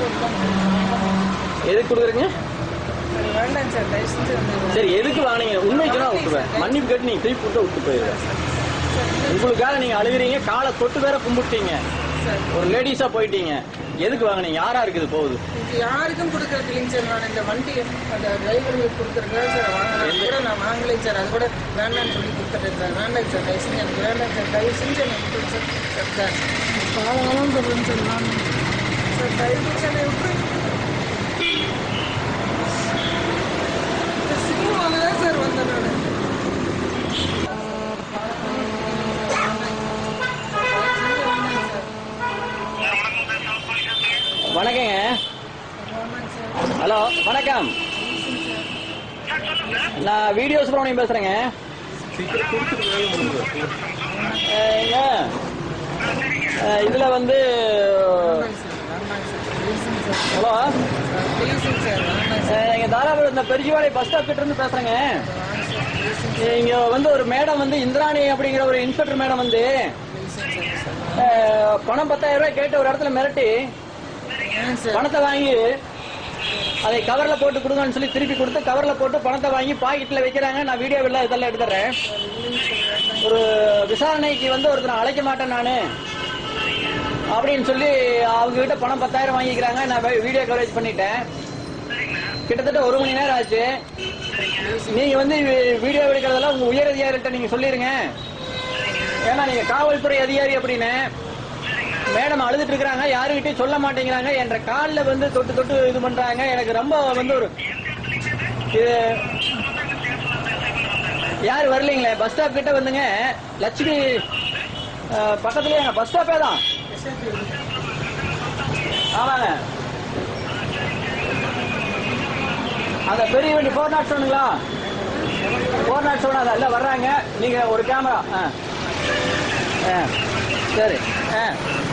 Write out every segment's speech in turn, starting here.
எதுக்கு கொடுக்குறீங்க சார் வேண்டாம் சார் தயவு செஞ்சு வந்து சரி எதுக்கு வாங்கினீங்க உண்மை சொன்னா விட்டுருவேன் மன்னிப்பு கேட்டு நீங்க திருப்பி கொடுத்தா விட்டு போயிருவேன் உங்களுக்காக நீங்க அழுகிறீங்க காலை தொட்டு வேற கும்பிட்டீங்க சார் ஒரு லேடிஸா போயிட்டீங்க எதுக்கு வாங்குனீங்க யாரா இருக்குது போகுது இது யாருக்கும் கொடுக்கறது இல்லைங்க சார் நான் இந்த வண்டி அந்த டிரைவர்களுக்கு கொடுக்குறது சார் வாங்கினேன் அது கூட நான் வாங்கலைங்க சார் அது கூட வேண்டாம்னு சொல்லி கொடுத்துட்டேன் சார் வேண்டாம் சார் தயவு செஞ்சு எனக்கு வேண்டாம் சார் தயவு செஞ்சு எனக்கு விட்டுருங்க சார் சார் சார் காலகாலம் சொல்கிறேன் சார் நான் சார் தயவு செஞ்சு என்னை விட்டுருங்க சினிமா வாங்க தான் சார் வந்தேன் நான் வணக்கங்க ஹலோ வணக்கம் நான் வீடியோ சுப்பிரமணியம் பேசுறேங்க அஹ், இங்க, அஹ், இதுல வந்து ஹலோ ப்ளீஸுங்க சார் வேண்டாம் சார் அஹ், இங்க தாராபுரம் இந்த பெருஜிவாலை பஸ் ஸ்டாப் கிட்ட இருந்து பேசுறேங்க இங்க வந்து ஒரு மேடம் வந்து இந்திராணி அப்படிங்கிற ஒரு இன்ஸ்பெக்டர் மேடம் வந்து அஹ், பணம் பத்தாயிரம் ரூபாய் கேட்டு ஒரு இடத்துல மிரட்டி ஏன் சார் பணத்தை வாங்கி அதை கவர்ல போட்டு கொடுங்கன்னு சொல்லி திருப்பி கொடுத்து கவர்ல போட்டு பணத்தை வாங்கி பாக்கெட்ல வைக்கிறாங்க நான் வீடியோ எல்லாம் இதெல்லாம் எடுத்துறேன் ஒரு விசாரணைக்கு வந்து ஒருத்தர் அழைக்க மாட்டேன் நானு அப்படின்னு சொல்லி அவங்க கிட்ட பணம் பத்தாயிரம் வாங்கிக்கிறாங்க நான் வீடியோ கவரேஜ் பண்ணிட்டேன் கிட்டத்தட்ட ஒரு மணி நேரம் ஆச்சு நீங்க வந்து வி- வீடியோ எடுக்கிறதெல்லாம் உங்க உயர் அதிகாரிகிட்ட நீங்க சொல்லிருங்க ஏன்னா நீங்க காவல்துறை அதிகாரி அப்படின்னு மேடம் அழுதுட்டு இருக்காங்க யாருகிட்டயும் சொல்ல மாட்டேங்கிறாங்க என்ற கால்ல வந்து தொட்டு தொட்டு இது பண்றாங்க எனக்கு ரொம்ப வந்து ஒரு இது யார் வரலீங்களே பஸ் ஸ்டாப் கிட்ட வந்துங்க லட்சுமி அஹ், பக்கத்துலயே எங்க பஸ் ஸ்டாப்பே தான் ஆமாங்க அந்த பெரிய வண்டி ஃபோர் நாட் செவனுங்களா ஃபோர் நாட் செவன் அது எல்லாம் வர்றாங்க நீங்க ஒரு கேமரா ஆ ஆ சரி ஆ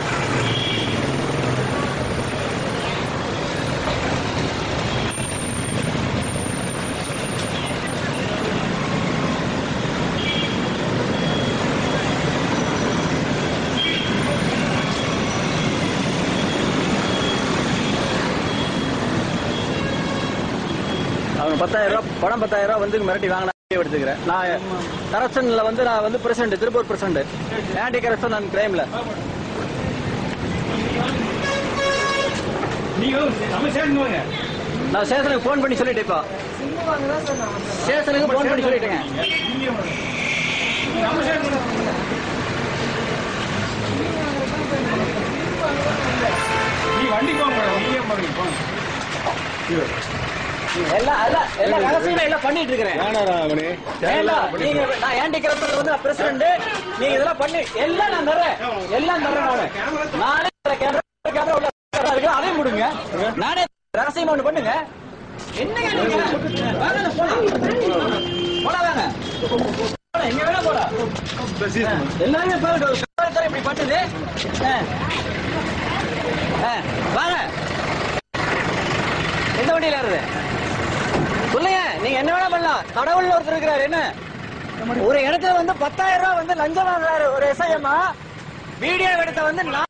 அவங்க பத்தாயிரம் ரூபாய் பணம் பத்தாயிரம் ரூபாய் வந்து மிரட்டி வாங்கினா எடுத்துக்கிறேன் நான் கரப்ஷன்ல வந்து நான் வந்து president Tiruppur president anti corruption and கிரைம்ல நீங்க நம்ம சேர்ந்து வாங்க நான் ஸ்டேஷனுக்கு ஃபோன் பண்ணி சொல்லிட்டேன் இப்போ சினிமா வாங்க தான் சார் நான் வந்தேன் ஸ்டேஷனுக்கு ஃபோன் பண்ணி சொல்லிட்டேங்க நம்ம சேர்ந்து நீ வண்டி போக மேடம் நீங்க பாருங்க போங்க எல்லாம் எல்லாம் எல்லாம் ரகசியமா எல்லாம் பண்ணிட்டு இருக்கிறேன் வேண்டாம் நீங்க நான் ஆன்டி கரப்ஷன் வந்து நான் பிரசிடண்ட் நீங்க இதெல்லாம் பண்ணி எல்லாம் நான் தர்றேன் எல்லாம் தர்றேன் நானு நானே தர்றேன். கேமரா கேமரா உள்ள இருக்கு அதையும் கொடுங்க நானே ரகசியமா ஒண்ணு பண்ணுங்க என்னங்க நீங்க வாங்க போலாம் போலாம் வாங்க போலாம், எங்க வேணா போலாம் எல்லாமே பாருங்க காவல்துறை இப்படி பண்ணுது ஆ. ஆ, வாங்க எந்த வண்டியில ஏறுது சொல்லுங்க நீங்க என்ன வேணா பண்ணலாம் கடவுள்ல ஒருத்தர் இருக்கிறாரு என்ன ஒரு இடத்துல வந்து பத்தாயிரம் ரூபாய் வந்து லஞ்சம் வாங்குறாரு ஒரு எஸ்ஐஎம்மா வீடியோ எடுத்த வந்து நான்